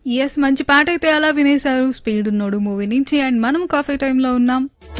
Yes. మంచి పాటైతే అలా వినేశారు 'స్పీడ్ ఉన్నోడు' మూవీ నుంచి. అండ్ మనం కాఫీ టైమ్‌లో ఉన్నాం.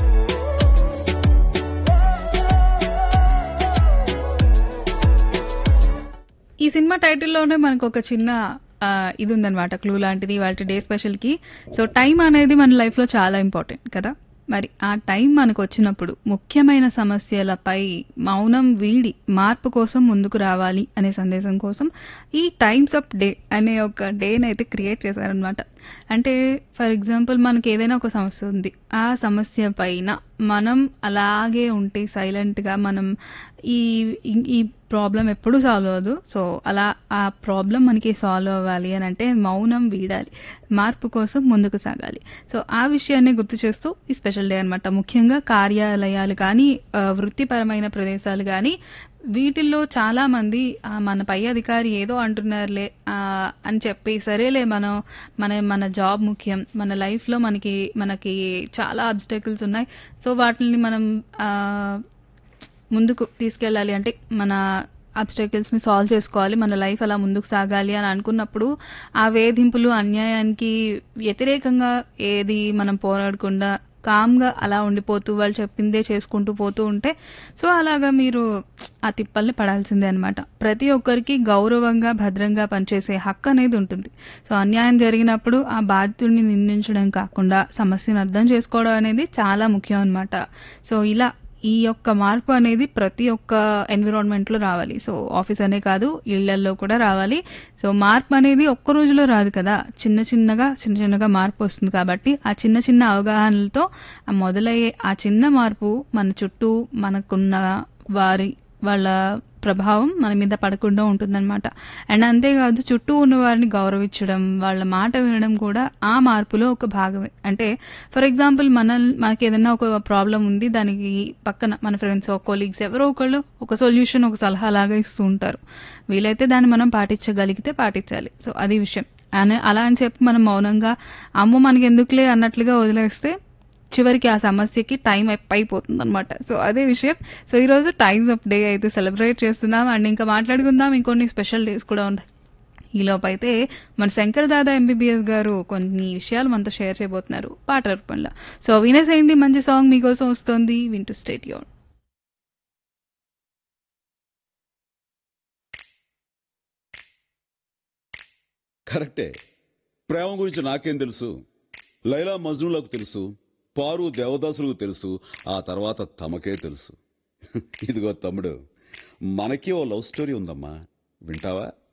ఈ సినిమా టైటిల్‌లోనే మనకొక చిన్న ఆహ్, ఇదుందనమాట. క్లూ లాంటిది ఇవాల్టి డే స్పెషల్‌కి. సో, టైం అనేది మన లైఫ్‌లో చాలా ఇంపార్టెంట్ కదా! మరి ఆ టైం మనకొచ్చినప్పుడు ముఖ్యమైన సమస్యలపై మౌనం వీడి మార్పు కోసం ముందుకు రావాలి అనే సందేశం కోసం ఈ టైమ్స్ అప్ డే అనే ఒక డేనైతే క్రియేట్ చేశారనమాట. అంటే ఫర్ ఎగ్జాంపుల్ మనకేదైనా ఒక సమస్య ఉంది. ఆ సమస్య పైన మనం అలాగే ఉంటే సైలెంట్‌గా మనం ఈ ఈ ప్రాబ్లమ్ ఎప్పుడూ సాల్వ్ అవ్వదు. సో, అలా ఆ ప్రాబ్లమ్ మనకి సాల్వ్ అవ్వాలి అనంటే మౌనం వీడాలి. మార్పు కోసం ముందుకు సాగాలి. సో, ఆ విషయాన్ని గుర్తు చేస్తూ ఈ స్పెషల్ డే అనమాట. ముఖ్యంగా కార్యాలయాలు కానీ, ఆహ్, వృత్తిపరమైన ప్రదేశాలు గానీ, వీటిల్లో చాలామంది ఆహ్, మన పై అధికారి ఏదో అంటున్నారులే ఆహ్, అని చెప్పి సరేలే మనం మన మన జాబ్ ముఖ్యం. మన లైఫ్‌లో మనకి మనకి చాలా అబ్‌స్టాకిల్స్ ఉన్నాయి. సో, వాటిల్ని మనం ఆహ్, ముందుకు తీసుకెళ్ళాలి అంటే మన అబ్‌స్టాకిల్స్‌ని సాల్వ్ చేసుకోవాలి. మన లైఫ్ అలా ముందుకు సాగాలి అని అనుకున్నప్పుడు ఆ వేధింపులు, అన్యాయానికి వ్యతిరేకంగా ఏది మనం పోరాడకుండా కామ్‌గా అలా ఉండిపోతూ వాళ్ళు చెప్పిందే చేసుకుంటూ పోతూ ఉంటే సో, అలాగా మీరు ఆ తిప్పల్ని పడాల్సిందే అనమాట. ప్రతి ఒక్కరికి గౌరవంగా, భద్రంగా పనిచేసే హక్కు అనేది ఉంటుంది. సో, అన్యాయం జరిగినప్పుడు ఆ బాధితుడిని నిందించడం కాకుండా సమస్యను అర్థం చేసుకోవడం అనేది చాలా ముఖ్యం అనమాట. సో, ఇలా ఈ యొక్క మార్పు అనేది ప్రతి ఒక్క ఎన్విరాన్మెంట్‌లో రావాలి. సో, ఆఫీస్ అనే కాదు ఇళ్లల్లో కూడా రావాలి. సో, మార్పు అనేది ఒక్క రోజులో రాదు కదా! చిన్న చిన్నగా, చిన్న చిన్నగా మార్పు వస్తుంది కాబట్టి ఆ చిన్న చిన్న అవగాహనలతో ఆ మొదలయ్యే ఆ చిన్న మార్పు మన చుట్టూ మనకున్న వారి వాళ్ళ ప్రభావం మన మీద పడకుండా ఉంటుందనమాట. అండ్ అంతేకాదు చుట్టూ ఉన్న వారిని గౌరవించడం, వాళ్ళ మాట వినడం కూడా ఆ మార్పులో ఒక భాగమే. అంటే ఫర్ ఎగ్జాంపుల్ మనల్ మనకేదన్నా ఒక ప్రాబ్లమ్ ఉంది. దానికి పక్కన మన ఫ్రెండ్సో, కొలీగ్స్ ఎవరో ఒకళ్ళు ఒక సొల్యూషన్, ఒక సలహా లాగా ఇస్తూ ఉంటారు. వీలైతే దాన్ని మనం పాటించగలిగితే పాటించాలి. సో, అది విషయం. అని అలా అని చెప్పి మనం మౌనంగా అమ్మో! మనకెందుకులే అన్నట్లుగా వదిలేస్తే చివరికి ఆ సమస్యకి టైం అప్ అయిపోతుందనమాట. సో, అదే విషయం. సో, ఈరోజు టైమ్స్ అప్ డే అయితే సెలబ్రేట్ చేస్తున్నాం. అండ్ ఇంకా మాట్లాడుకుందాం ఇంకొన్ని స్పెషల్ డేస్ కూడా ఉన్నాయి. ఈలోపైతే మన శంకర్ దాదా ఎంబీబీఎస్ గారు కొన్ని విషయాలు మనతో షేర్ చేయబోతున్నారు పాట రూపంలో. సో, వినేసేయండి మంచి సాంగ్ మీకోసం వస్తోంది. వింటూ స్టే ట్యూన్డ్. కరెక్టే ప్రేమ గురించి నాకేం తెలుసు లైలా మజ్నులకు తెలుసు పారు దేవదాసులకు తెలుసు ఆ తర్వాత తమకే తెలుసు ఇదిగో తమ్ముడు మనకి ఓ లవ్ స్టోరీ ఉందమ్మా వింటావా